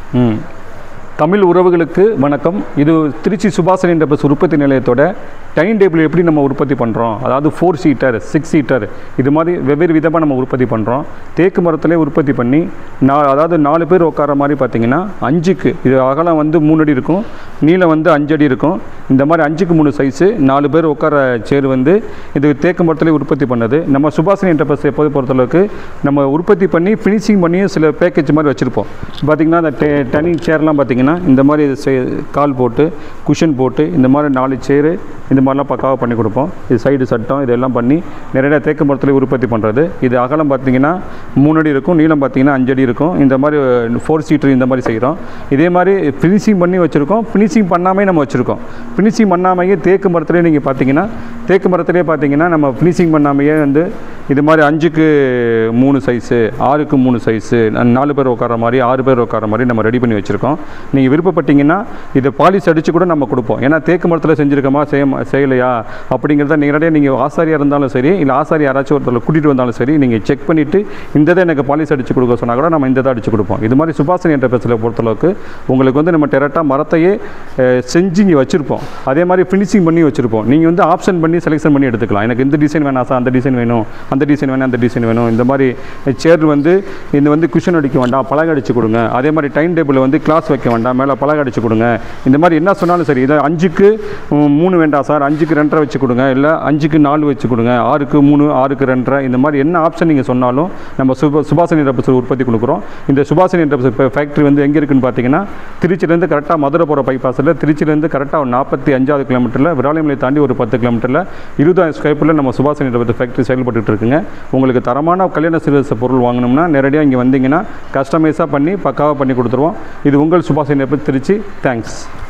ம் தமிழ் உறவுகளுக்கு வணக்கம் இது திருச்சி சுபாஷன் என்ற உற்பத்தி நிலையத்தோட டைனிங் டேபிள் எப்படி நம்ம உற்பத்தி பண்ணுறோம் அதாவது ஃபோர் சீட்டர் சிக்ஸ் சீட்டர் இது மாதிரி வெவ்வேறு விதமாக நம்ம உற்பத்தி பண்ணுறோம் தேக்கு மரத்திலே உற்பத்தி பண்ணி நா அதாவது நாலு பேர் உட்கார மாதிரி பார்த்தீங்கன்னா அஞ்சுக்கு இது அகலம் வந்து மூணு அடி இருக்கும் நீளம் வந்து அஞ்சு அடி இருக்கும் இந்த மாதிரி அஞ்சுக்கு மூணு சைஸு நாலு பேர் உட்கார சேர் வந்து இது தேக்கு மரத்திலே உற்பத்தி பண்ணது நம்ம சுபாஷினி என்டர்பிரைஸ் எப்போது பொறுத்தளவுக்கு நம்ம உற்பத்தி பண்ணி ஃபினிஷிங் பண்ணி சில பேக்கேஜ் மாதிரி வச்சுருப்போம் பார்த்திங்கன்னா அந்த டே டனிங் சேர்லாம் பார்த்திங்கன்னா இந்த மாதிரி செ- கால் போட்டு குஷன் போட்டு இந்த மாதிரி நாலு சேரு இந்த மாதிரிலாம் பக்காவாக பண்ணி கொடுப்போம் இது சைடு சட்டம் இதெல்லாம் பண்ணி நிறைய தேக்கு மரத்தில் உற்பத்தி பண்ணுறது இது அகலம் பார்த்திங்கன்னா மூணு அடி இருக்கும் நீளம் பார்த்திங்கன்னா அஞ்சு அடி இருக்கும் இந்த மாதிரி ஃபோர் சீட்டர் இந்த மாதிரி செய்கிறோம் இதே மாதிரி ஃபினிஷிங் பண்ணி வச்சுருக்கோம் ஃபினிஷிங் பண்ணாமே நம்ம வச்சுருக்கோம் ஃபினிஷிங் பண்ணாமையே தேக்கு மரத்துலேயே நீங்கள் பார்த்தீங்கன்னா தேக்கு மரத்துலேயே பார்த்தீங்கன்னா நம்ம ஃபினிஷிங் பண்ணாமையே வந்து இது மாதிரி அஞ்சுக்கு மூணு சைஸு ஆறுக்கு மூணு சைஸு நாலு பேர் உட்கார மாதிரி ஆறு பேர் உட்கார மாதிரி நம்ம ரெடி பண்ணி வச்சுருக்கோம் நீங்கள் விருப்பப்பட்டீங்கன்னா இதை பாலிஷ் அடித்து கூட நம்ம கொடுப்போம் ஏன்னா தேக்கு மரத்தில் செஞ்சுருக்கோமா செய்ய செய்யலையா அப்படிங்கிறத நேரடியாக நீங்கள் ஆசாரியாக இருந்தாலும் சரி இல்லை ஆசாரி யாராச்சும் ஒருத்தர் கூட்டிகிட்டு வந்தாலும் சரி நீங்கள் செக் பண்ணிவிட்டு இந்த இதை எனக்கு பாலிஷ் அடித்து கொடுக்க சொன்னால் கூட நம்ம இந்த இதை அடித்து கொடுப்போம் இது மாதிரி சுபாஷினி என்ற பேசில் பொறுத்தளவுக்கு உங்களுக்கு வந்து நம்ம டெரெக்டாக மரத்தையே அஹ், செஞ்சு இங்கே வச்சுருப்போம் அதே மாதிரி ஃபினிஷிங் பண்ணி வச்சுருப்போம் நீங்கள் வந்து ஆப்ஷன் பண்ணி செலெக்ஷன் பண்ணி எடுத்துக்கலாம் எனக்கு இந்த டிசைன் வேணாம் சார் அந்த டிசைன் வேணும் அந்த டிசைன் வேணும் அந்த டிசைன் வேணும் இந்த மாதிரி சேர் வந்து இந்த வந்து குஷன் அடிக்க வேண்டாம் பலகை அடிச்சு கொடுங்க அதே மாதிரி டைம் டேபிள் வந்து கிளாஸ் வைக்க வேண்டாம் மேலே பலகை அடிச்சு கொடுங்க இந்த மாதிரி என்ன சொன்னாலும் சரி இதை அஞ்சுக்கு ம், மூணு வேண்டாம் சார் அஞ்சுக்கு ரெண்டரை வச்சு கொடுங்க இல்லை அஞ்சுக்கு நாலு வச்சு கொடுங்க ஆறுக்கு மூணு ஆறுக்கு ரெண்டரை இந்த மாதிரி என்ன ஆப்ஷன் நீங்கள் சொன்னாலும் நம்ம சுப சுபாஷினி ரப்பஸ் உற்பத்தி கொடுக்குறோம் இந்த சுபாஷினி ரப்பஸ் இப்போ ஃபேக்ட்ரி வந்து எங்கே இருக்குன்னு பார்த்தீங்கன்னா திருச்சியிலேருந்து கரெக்டாக மதுரை போகிற பைபாஸில் திருச்சியிலேருந்து கரெக்டாக ஒரு நாற்பத்தி அஞ்சாவது கிலோமீட்டரில் விராலிமலை தாண்டி ஒரு பத்து கிலோமீட்டரில் இருபதாயிரம் ஸ்கொயர் நம்ம சுபாஷினி ரப்பஸ் ஃபேக்ட்ரி செயல்பட்டுட்டு இருக்குங்க உங்களுக்கு தரமான கல்யாண சிறுச பொருள் வாங்கணும்னா நேரடியாக இங்கே வந்தீங்கன்னா கஸ்டமைஸாக பண்ணி பக்காவாக பண்ணி கொடுத்துருவோம் இது உங்கள் சுபாஷினி ரப்பஸ் திருச்சி தேங்க்ஸ்